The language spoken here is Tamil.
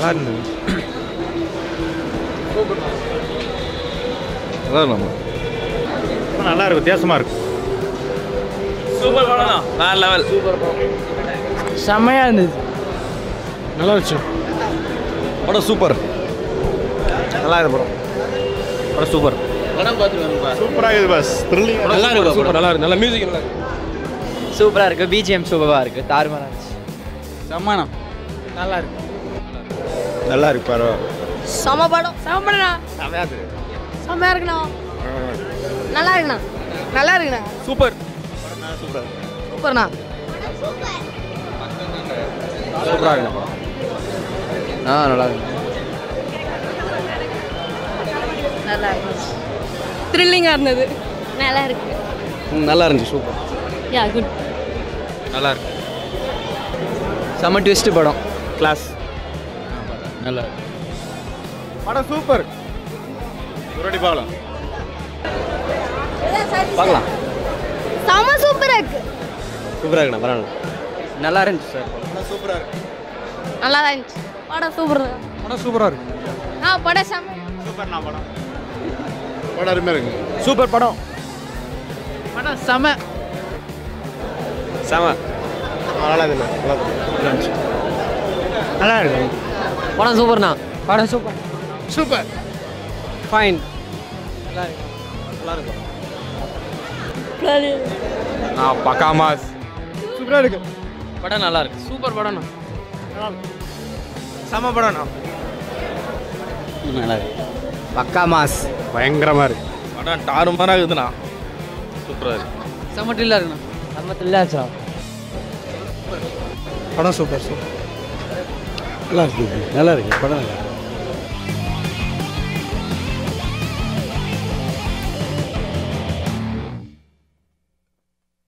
நல்லா இருந்தது நல்லா நம்ம நல்லா இருக்கு வித்தியாசமாக இருக்கு சூப்பர் படம் தான் வேற லெவல் செம்மையாக இருந்தது நல்லா இருந்துச்சு படம் சூப்பர் நல்லா இருக்கு படம் படம் சூப்பர் சூப்பராக இருக்குது பஸ் த்ரில்லிங் நல்லா இருக்கு சூப்பர் நல்லா இருக்கு நல்ல மியூசிக் நல்லா இருக்கு சூப்பராக இருக்குது பிஜிஎம் சூப்பராக இருக்குது தாறுமாறாக இருந்துச்சு செம்மண்ணா நல்லா இருக்கு நல்லா இருக்கு பரவாயில்ல செம படம் செம படம்ண்ணா செமையாக இருக்கு செம்மையா இருக்குண்ணா நல்லா இருக்குண்ணா நல்லா இருக்குண்ணா சூப்பர் சூப்பர்ண்ணா சூப்பராக இருக்கு படம் ஆ நல்லா இருக்கு நல்லா இருக்கு த்ரில்லிங்காக இருந்தது நல்லா இருக்கு நல்லா இருந்துச்சு சூப்பர் யா குட் நல்லா இருக்கு செம்ம ட்விஸ்ட் படம் கிளாஸ் நல்லா இருக்கு படம் சூப்பர் ஒரு பார்க்கலாம் பார்க்கலாம் செம சூப்பராக இருக்கு சூப்பராக இருக்குண்ணா பரவாயில்ல நல்லா இருந்துச்சு சார் படம் சூப்பராக இருக்கு நல்லா தான் இருந்துச்சு படம் சூப்பர் படம் சூப்பராக இருக்கு ஆ படம் செம சூப்பர்ண்ணா படம் படம் அருமையாக இருக்கு சூப்பர் படம் படம் செம செம நல்லா இல்லை நல்லா இருந்துச்சு நல்லா இருக்கு படம் சூப்பர்ண்ணா படம் சூப்பர் சூப்பர் ஃபைன் ஆ பக்கா மாஸ் சூப்பராக இருக்கு படம் நல்லா இருக்கு சூப்பர் படம்ண்ணா செம படம்ண்ணா நல்லா இருக்கு பக்கா மாஸ் பயங்கரமாக இருக்கு படம் டாருமாராக இருக்குதுண்ணா சூப்பராக இருக்கு செம்ம ட்ரில்லா இருக்குண்ணா செம்ம த்ரில்லாச்சா படம் சூப்பர் சூப்பர் நல்லா இருக்கு நல்லா இருக்கு படம் நல்லா இருக்கு